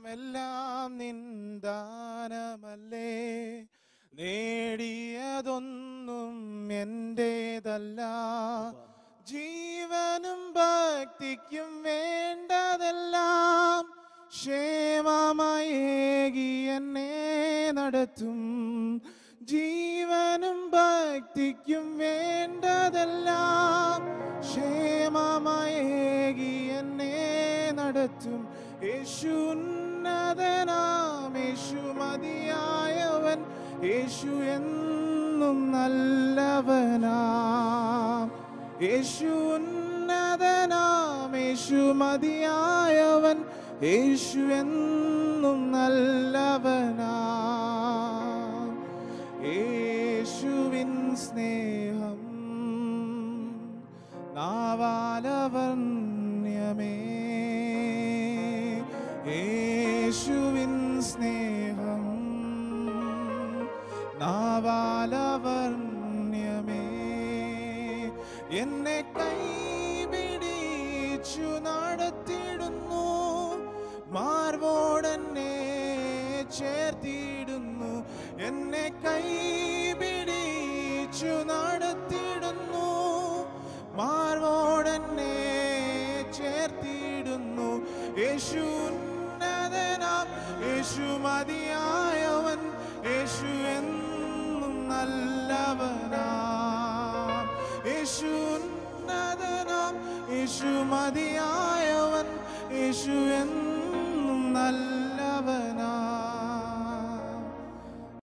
എല്ലാം നിന്ദാനമല്ലേ നേടിയതൊന്നും എന്റേതല്ല ജീവനും ഭക്തിക്കും വേണ്ടതെല്ലാം ക്ഷേമമയേകി എന്നെ നടത്തും ജീവനും ഭക്തിക്കും വേണ്ടതെല്ലാം ക്ഷേമമയേകി എന്നെ നടത്തും യേശു ഉന്നതനാം യേശു മതിയായവൻ യേശു എന്നും നല്ലവനാം യേശു ഉന്നതനാം യേശു മതിയായവൻ യേശു എന്നും നല്ലവനാം യേശുവിൻ സ്നേഹം നാവാലവർണ്യമേ യേശുവിൻ സ്നേഹം നാവാലവർണ്യമേ എന്നെ കൈപിടിച്ചു നടത്തിടുന്നു മാർവോടെന്നെ ചേർത്തിടുന്നു എന്നെ കൈപിടിച്ചു നടത്തിടുന്നു മാർവോടെന്നെ ചേർത്തിടുന്നു യേശു ഉന്നതനാം യേശു മതിയായവൻ യേശു എന്നും നല്ലവനാം യേശു ഉന്നതനാം യേശു മതിയായവൻ യേശു എന്നും നല്ല